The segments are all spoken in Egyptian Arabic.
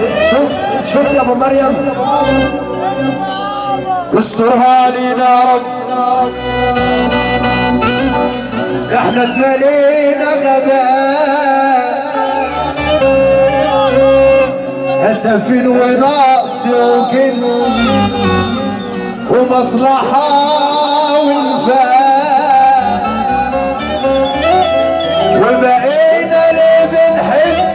شوف شوف يا ابو مريم استرها علينا يا رب احنا اتملينا غباء اسفين ونقص وكن ومصلحة وانفاق وبقينا ليه بنحب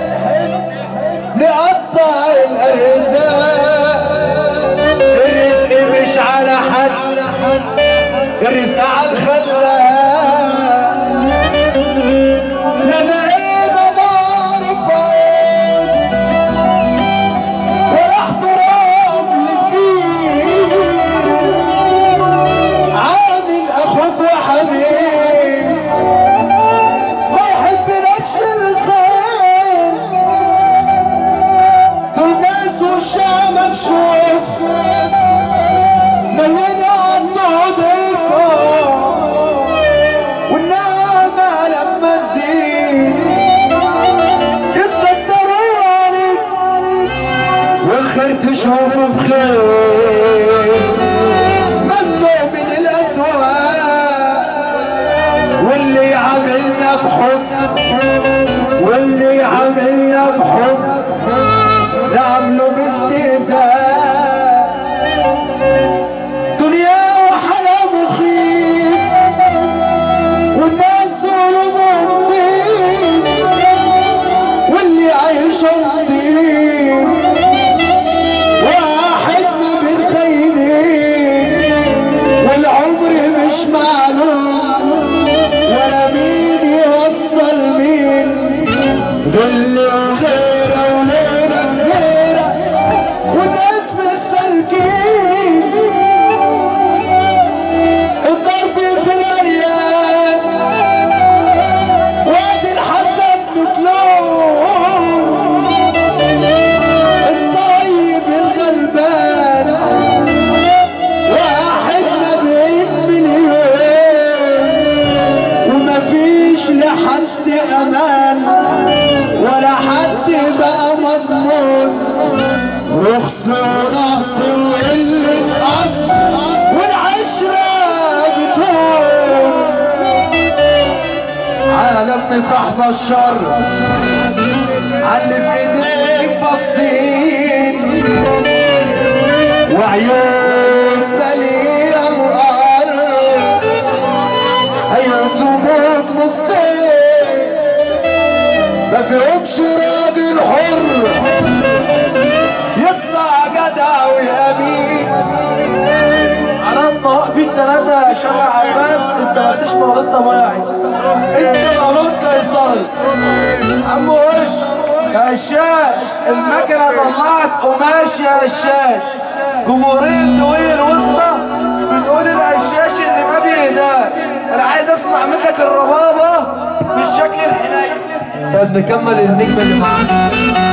نقطع الارزاق الرزق مش على حد الرزق على الخلاق لا بقينا نعرف عين ولا احترام للدين عامل اخوك وحبيب ما يحبلكش الخير دول ناس وشها مكشوف نوينا عنه ضيفه والنعمة لما تزيد يستكتروا عليك والخير تشوفه بخير ممنوع من الأسواق واللي عملنا بحب واللي عملنا بحب نعمله باستهزاء دنيا وحلا مخيف والناس ظلمهم فيه واللي عايش نضيف واحد ما بين خيرين والعمر مش معلوم ولا مين يوصل مين غل وغيره وليله غيره والناس بالسلكين الضرب في العيال وادي الحسن مطلوب الطيب الغلبان واحد ما بين مليون ومفيش لحد امان ولا حد بقى مضمون رخص ونقص وقلة اصل والعشرة بتون عالم صاحب الشر علي في ايديك بصين وعيون مليئة وقر ايمن سموك نصين ما فيهمش راجل حر يطلع جدع وامين على الطلاق بالثلاثة يا شارع عباس انت ما تشبه غلط طبيعي انت غلط قيصري عم وش يا هشاش المكنة طلعت قماش يا هشاش جمهورية دوية الوسطى بتقول الهشاش اللي ما بيهداش انا عايز اسمع منك الربابة بالشكل الحنين طب نكمل النجمة اللي معانا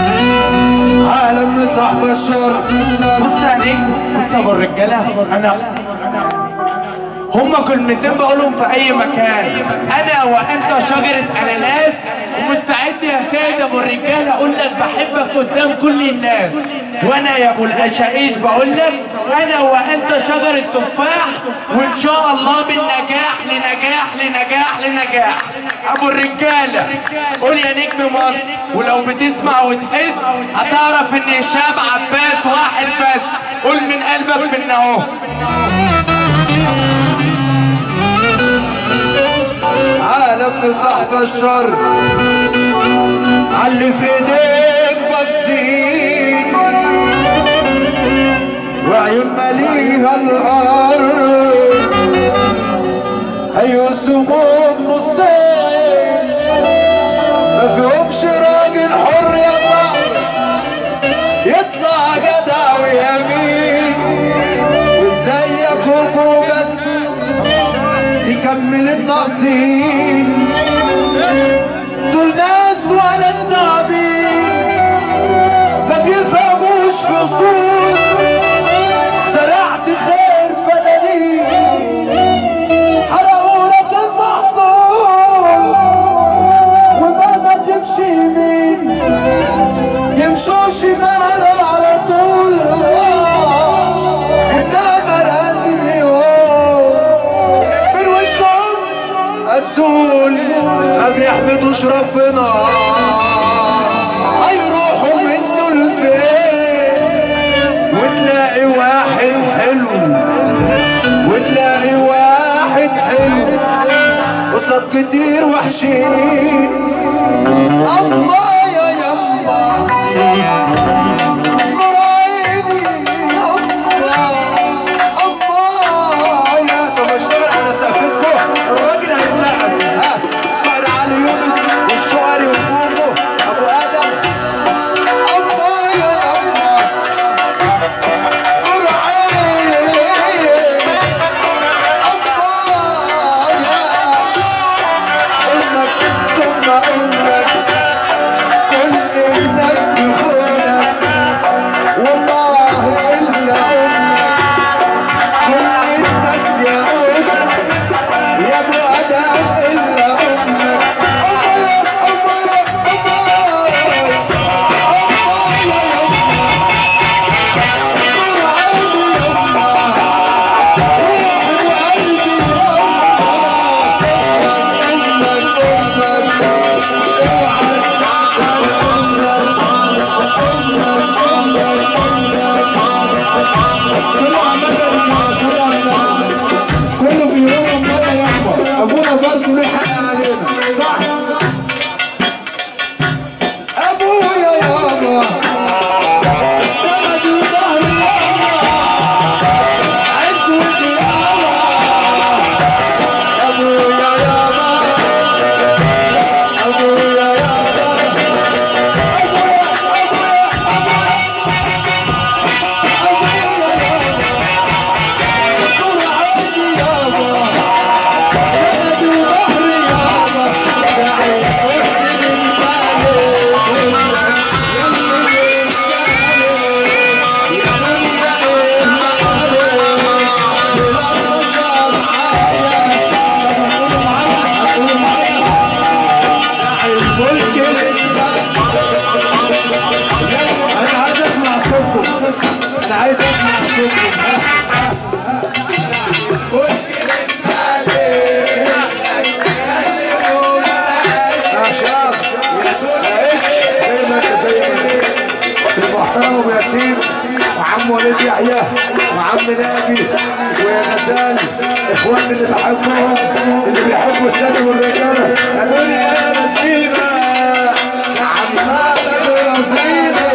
عالم صاحب الشر بص يا نجم بص يا ابو الرجاله انا هما كلمتين بقولهم في اي مكان انا وانت شجره اناناس ومستعد يا سيد ابو الرجاله اقول لك بحبك قدام كل الناس وانا يا ابو الاشايش بقول لك انا وانت شجره تفاح وان شاء الله من نجاح لنجاح لنجاح لنجاح ابو الرجاله قول يا نجم مصر ولو بتسمع وتحس هتعرف ان هشام عباس واحد بس قول من قلبك من اهو عالم صاحب الشر علي في ايديك بصين وعيون مليها الارض ايوه سموم نصين ما فيهمش راجل حر يا صاحبي يطلع جدع ويمين وازيك هو بس يكمل الناقصين دول ناس ولا التعبين ما بيفهموش في اصول زرعت خير فنانين حرقوا لك المحصول وما ما تمشي يمين يمشوا شمال ما بيحمدوش ربنا هيروحوا منه لفين وتلاقي واحد حلو وتلاقي واحد حلو قصاد كتير وحشين الله يا يما مرايني الله الله يا طب اشتغل على سقفتكم الراجل هيسقف ها صار علي يونس والشعري وفوقه ابو ادم الله يا يما مرايني الله يا انك ثم انك كل الناس بخونك والله الا امك كل الناس يا اسرك يا ابو ادم الا امك امك امك امك كله بيقول امنا يابا ابونا برضه له حق علينا صح ابويا يابا سند وظهري يابا عزوتي يابا ابويا يابا ابويا يابا ابويا ابويا ابويا ابويا يابا طول عيني يابا سند وظهري يابا يا عزوتي للمالك انا عايز اسمع صوتكم انا عايز اسمع صوتكم ها ها يا شاب معلش زي ما انت زي ما انت المحترم ابو ياسين وعم وليد يحيى وعم ناجي وغزال اخواني اللي بحبهم اللي بيحبوا السنه والرجاله قالوا لي يا مسكينه يا عم ابو ياسين